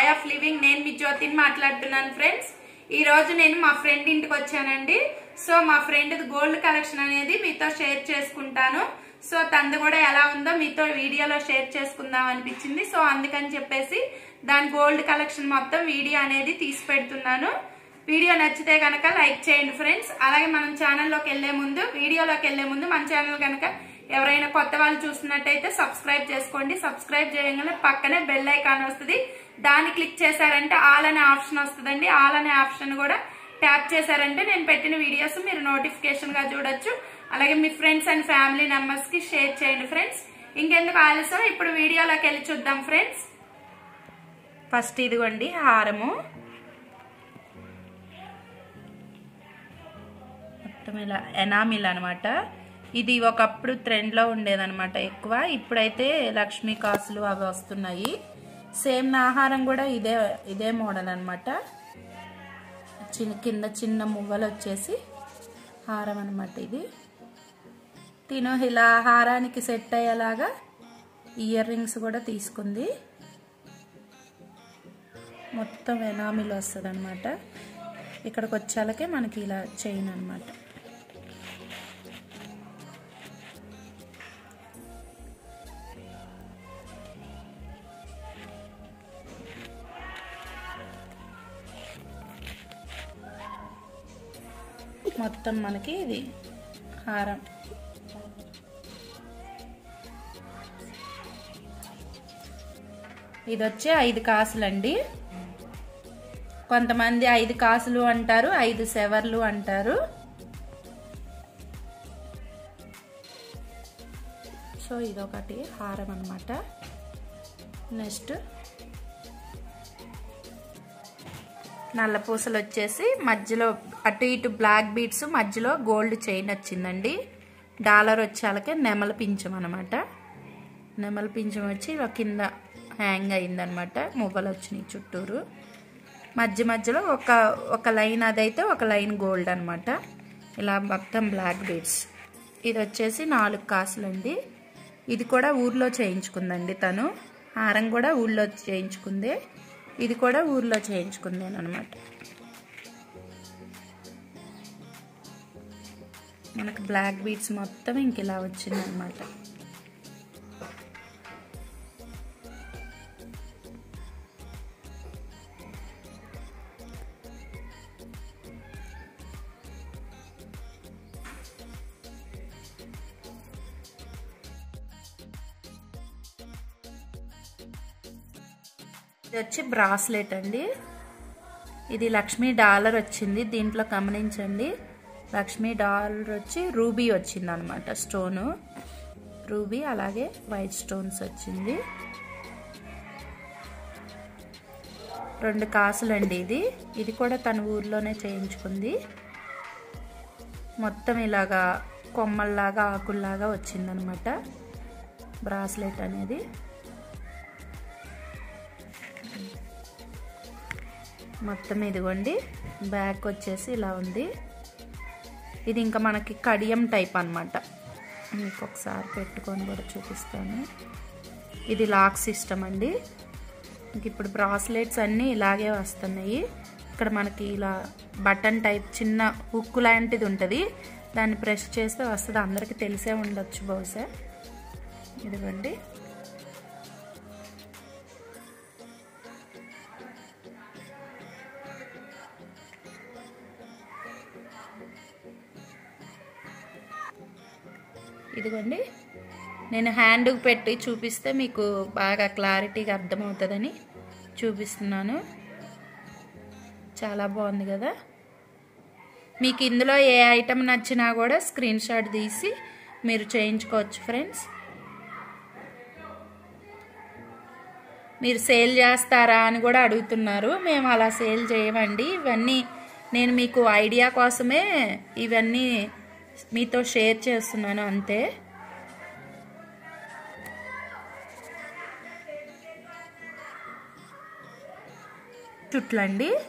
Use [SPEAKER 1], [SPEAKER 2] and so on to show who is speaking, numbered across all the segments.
[SPEAKER 1] of living నేను మీ జ్యోతిని మాట్లాడుతున్నాను ఫ్రెండ్స్ ఈ రోజు నేను మా ఫ్రెండ్ ఇంటికి వచ్చానండి సో మా ఫ్రెండ్ గోల్డ్ కలెక్షన్ అనేది మీతో షేర్ చేసుకుంటాను సో తంది కూడా ఎలా ఉందో మీతో వీడియోలో షేర్ చేసుకుందాం అనిపించింది సో అందుకని చెప్పేసి దాని గోల్డ్ కలెక్షన్ మొత్తం వీడియో అనేది తీసి పెడుతున్నాను వీడియో నచ్చితే కనుక లైక్ చేయండి ఫ్రెండ్స్ అలాగే మనం ఛానల్లోకి వెళ్లే ముందు వీడియోలోకి వెళ్లే ముందు మన ఛానల్ కనుక ఎవరైనా కొత్త వాళ్ళు చూస్తున్నట్టయితే సబ్స్క్రైబ్ చేసుకోండి సబ్స్క్రైబ్ చేయగానే పక్కనే బెల్ ఐకాన్ వస్తుంది దాన్ని క్లిక్ చేశారంటే ఆల్ అనే ఆప్షన్ వస్తుందండి ఆల్ అనే ఆప్షన్ కూడా ట్యాప్ చేశారంటే నేను పెట్టిన వీడియోస్ మీరు నోటిఫికేషన్ గా చూడొచ్చు అలాగే మీ ఫ్రెండ్స్ అండ్ ఫ్యామిలీ మెంబర్స్ కి షేర్ చేయండి ఫ్రెండ్స్ ఇంకెందుకు ఆలస్యం ఇప్పుడు వీడియోలోకి వెళ్ళి చూద్దాం ఫ్రెండ్స్ ఫస్ట్ ఇదిగోండి హారము మొత్తం ఇలా ఎనామిల్ అనమాట ఇది ఒకప్పుడు ట్రెండ్లో ఉండేదన్నమాట ఎక్కువ ఇప్పుడైతే లక్ష్మీ కాసులు అవి వస్తున్నాయి సేమ్ నా ఆహారం కూడా ఇదే ఇదే మోడల్ అనమాట చిన్న కింద చిన్న మువ్వలు వచ్చేసి హారం అనమాట ఇది తిను ఇలా హారానికి సెట్ అయ్యేలాగా ఇయర్ రింగ్స్ కూడా తీసుకుంది మొత్తం ఎనామిల్ వస్తుంది అనమాట ఇక్కడికి వచ్చాలకే మనకి ఇలా చైన్ అనమాట మొత్తం మనకి ఇది హారం ఇది వచ్చి ఐదు కాసులండి కొంతమంది ఐదు కాసులు అంటారు ఐదు సెవర్లు అంటారు సో ఇదొకటి హారం అనమాట నెక్స్ట్ నల్ల పూసలు వచ్చేసి మధ్యలో అటు ఇటు బ్లాక్ బీడ్స్ మధ్యలో గోల్డ్ చైన్ వచ్చిందండి డాలర్ వచ్చేలకే నెమల పించం అనమాట నెమల పించం వచ్చి కింద హ్యాంగ్ అయిందనమాట మువ్వలు వచ్చినాయి చుట్టూరు మధ్య మధ్యలో ఒక ఒక లైన్ అదైతే ఒక లైన్ గోల్డ్ అనమాట ఇలా మొత్తం బ్లాక్ బీడ్స్ ఇది వచ్చేసి నాలుగు కాసులండి ఇది కూడా ఊర్లో చేయించుకుందండి తను హారం కూడా ఊళ్ళో చేయించుకుంది ఇది కూడా ఊర్లో చేయించుకుంది అనమాట మనకు బ్లాక్ బీడ్స్ మొత్తం ఇంక ఇలా వచ్చింది అనమాట ఇది వచ్చి బ్రాస్లెట్ అండి ఇది లక్ష్మీ డాలర్ వచ్చింది దీంట్లో గమనించండి లక్ష్మీ డాలర్ వచ్చి రూబీ వచ్చింది అనమాట స్టోను రూబీ అలాగే వైట్ స్టోన్స్ వచ్చింది రెండు కాసులండి ఇది ఇది కూడా తన ఊర్లోనే చేయించుకుంది మొత్తం ఇలాగా కొమ్మల్లాగా ఆకుల్లాగా వచ్చిందనమాట బ్రాస్లెట్ అనేది మొత్తం ఇదిగోండి బ్యాక్ వచ్చేసి ఇలా ఉంది ఇది ఇంకా మనకి కడియం టైప్ అనమాట మీకు ఒకసారి పెట్టుకొని కూడా చూపిస్తాను ఇది లాక్ సిస్టమ్ అండి ఇంక ఇప్పుడు బ్రాస్లెట్స్ అన్నీ ఇలాగే వస్తున్నాయి ఇక్కడ మనకి ఇలా బటన్ టైప్ చిన్న హుక్ లాంటిది ఉంటుంది దాన్ని ప్రెస్ చేస్తే వస్తుంది అందరికీ తెలిసే ఉండొచ్చు బహుశా ఇదిగోండి ఇదిగోండి నేను హ్యాండ్కి పెట్టి చూపిస్తే మీకు బాగా క్లారిటీగా అర్థమవుతుందని చూపిస్తున్నాను చాలా బాగుంది కదా మీకు ఇందులో ఏ ఐటమ్ నచ్చినా కూడా స్క్రీన్ షాట్ తీసి మీరు చేయించుకోవచ్చు ఫ్రెండ్స్ మీరు సేల్ చేస్తారా అని కూడా అడుగుతున్నారు మేము అలా సేల్ చేయమండి ఇవన్నీ నేను మీకు ఐడియా కోసమే ఇవన్నీ మీతో షేర్ చేస్తున్నాను అంతే చుట్లండి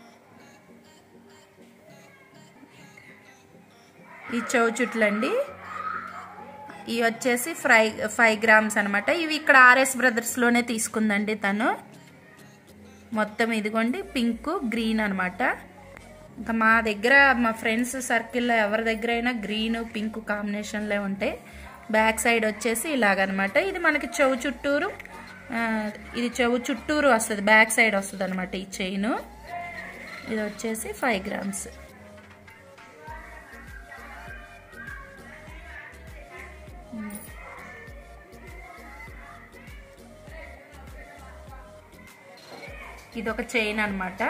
[SPEAKER 1] ఈ చెవు చుట్లండి ఇవి వచ్చేసి ఫ్రై ఫైవ్ గ్రామ్స్ అనమాట ఇవి ఇక్కడ ఆర్ఎస్ బ్రదర్స్లోనే తీసుకుందండి తను మొత్తం ఇదిగోండి పింక్ గ్రీన్ అనమాట ఇంకా మా దగ్గర మా ఫ్రెండ్స్ సర్కిల్లో ఎవరి దగ్గర అయినా గ్రీన్ పింక్ కాంబినేషన్లే ఉంటాయి బ్యాక్ సైడ్ వచ్చేసి ఇలాగనమాట ఇది మనకి చెవు చుట్టూరు ఆ, ఇది చెవు చుట్టూరు వస్తుంది బ్యాక్ సైడ్ వస్తుంది అనమాట ఈ చైను ఇది వచ్చేసి ఫైవ్ గ్రామ్స్ ఇది ఒక చైన్ అనమాట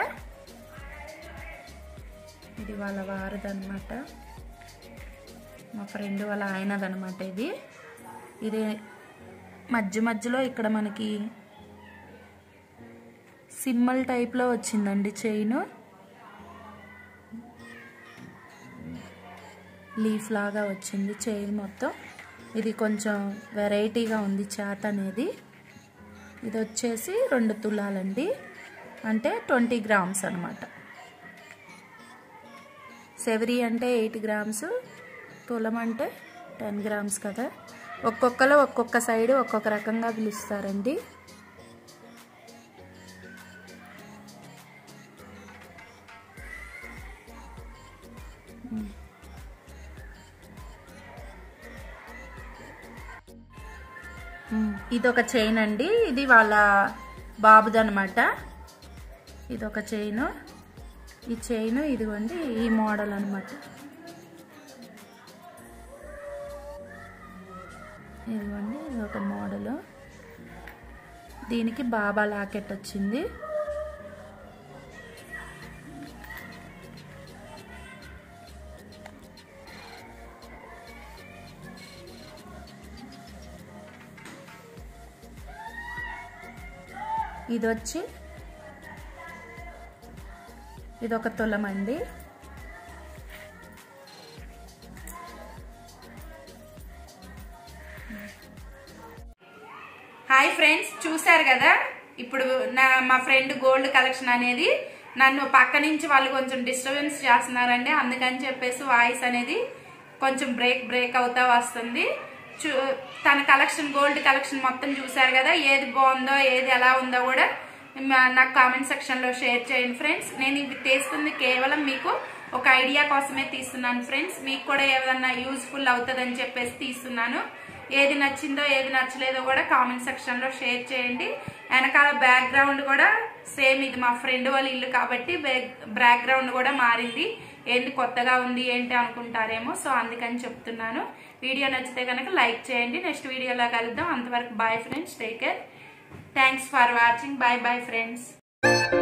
[SPEAKER 1] ఇది వాళ్ళ వారిదనమాట మా ఫ్రెండ్ వాళ్ళ ఆయనదనమాట ఇది ఇది మధ్య మధ్యలో ఇక్కడ మనకి సిమ్మల్ టైప్లో వచ్చిందండి చైన్ లీఫ్ లాగా వచ్చింది చైన్ మొత్తం ఇది కొంచెం వెరైటీగా ఉంది చాట్ అనేది ఇది వచ్చేసి రెండు తులాలండి అంటే ట్వంటీ గ్రామ్స్ అనమాట సెవరీ అంటే ఎయిట్ గ్రామ్స్ తులం అంటే టెన్ గ్రామ్స్ కదా ఒక్కొక్కరు ఒక్కొక్క సైడ్ ఒక్కొక్క రకంగా పిలుస్తారండి ఇది ఒక చైన్ అండి ఇది వాళ్ళ బాబుది అనమాట ఇది ఒక చైన్ ఈ చైన్ ఇదిగోండి ఈ మోడల్ అనమాట ఇదిగోండి ఇది ఒక మోడల్ దీనికి బాబా లాకెట్ వచ్చింది ఇది వచ్చి ఇది ఒక తులం అండి హాయ్ ఫ్రెండ్స్ చూసారు కదా ఇప్పుడు నా మా ఫ్రెండ్ గోల్డ్ కలెక్షన్ అనేది నన్ను పక్క నుంచి వాళ్ళు కొంచెం డిస్టర్బెన్స్ చేస్తున్నారండి అందుకని చెప్పేసి వాయిస్ అనేది కొంచెం బ్రేక్ బ్రేక్ అవుతా వస్తుంది చూ తన కలెక్షన్ గోల్డ్ కలెక్షన్ మొత్తం చూసారు కదా ఏది బాగుందో ఏది ఎలా ఉందో కూడా మా- నాకు కామెంట్ సెక్షన్ లో షేర్ చేయండి ఫ్రెండ్స్ నేను ఇవి తీస్తుంది కేవలం మీకు ఒక ఐడియా కోసమే తీస్తున్నాను ఫ్రెండ్స్ మీకు కూడా ఏదన్నా యూజ్ఫుల్ అవుతుందని చెప్పేసి తీస్తున్నాను ఏది నచ్చిందో ఏది నచ్చలేదో కూడా కామెంట్ సెక్షన్ లో షేర్ చేయండి వెనకాల బ్యాక్గ్రౌండ్ కూడా సేమ్ ఇది మా ఫ్రెండ్ వాళ్ళ ఇల్లు కాబట్టి బ్యాక్గ్రౌండ్ కూడా మారింది ఏంటి కొత్తగా ఉంది ఏంటి అనుకుంటారేమో సో అందుకని చెప్తున్నాను వీడియో నచ్చితే కనుక లైక్ చేయండి నెక్స్ట్ వీడియోలో కలుద్దాం అంతవరకు bye friends take care thanks for watching bye bye friends